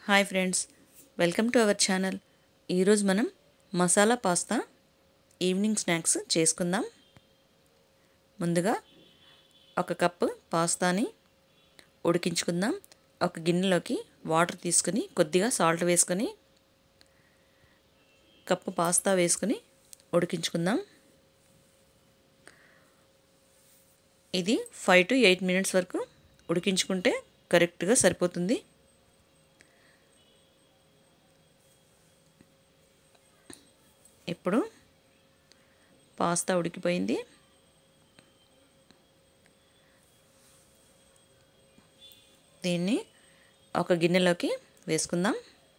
hi friends welcome to our channel ఈరోజు మనం masala pasta evening snacks చేసుకుందాం ముందుగా ఒక కప్పు పాస్తాని ఉడికించుకుందాం ఒక గిన్నెలోకి వాటర్ తీసుకుని కొద్దిగా సాల్ట్ వేసుకొని కప్పు పాస్తా వేసుకుని ఉడికించుకుందాం ఇది ఫైవ్ టు ఎయిట్ మినిట్స్ వరకు ఉడికించుకుంటే కరెక్ట్గా సరిపోతుంది ఇప్పుడు పాస్తా ఉడికిపోయింది దీన్ని ఒక గిన్నెలోకి వేసుకుందాం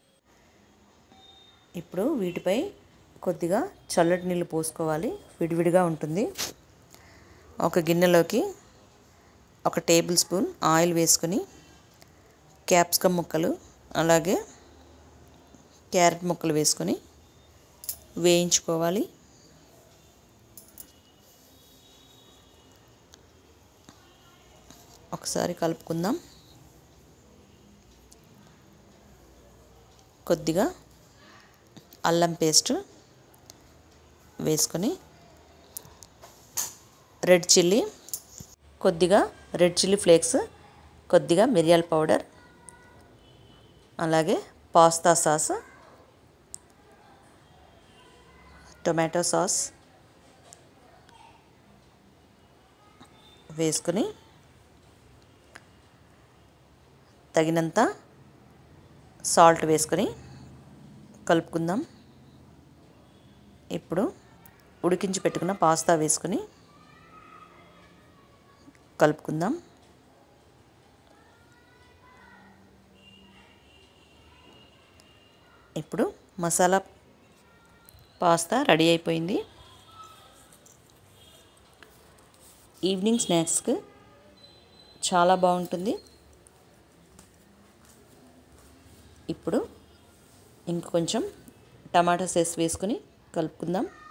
ఇప్పుడు వీటిపై కొద్దిగా చల్లటి నీళ్ళు పోసుకోవాలి విడివిడిగా ఉంటుంది ఒక గిన్నెలోకి ఒక టేబుల్ స్పూన్ ఆయిల్ వేసుకొని క్యాప్సికమ్ ముక్కలు అలాగే క్యారెట్ ముక్కలు వేసుకొని వేయించుకోవాలి ఒకసారి కలుపుకుందాం కొద్దిగా అల్లం పేస్ట్ వేసుకొని రెడ్ చిల్లీ కొద్దిగా రెడ్ చిల్లీ ఫ్లేక్స్ కొద్దిగా మిరియాల పౌడర్ అలాగే పాస్తా సాస్ టొమాటో సాస్ వేసుకుని తగినంత సాల్ట్ వేసుకొని కలుపుకుందాం ఇప్పుడు ఉడికించి పెట్టుకున్న పాస్తా వేసుకొని కలుపుకుందాం ఇప్పుడు మసాలా పాస్తా రెడీ అయిపోయింది ఈవినింగ్ స్నాక్స్కి చాలా బాగుంటుంది ఇప్పుడు ఇంకొంచెం టమాటా సాస్ వేసుకొని కలుపుకుందాం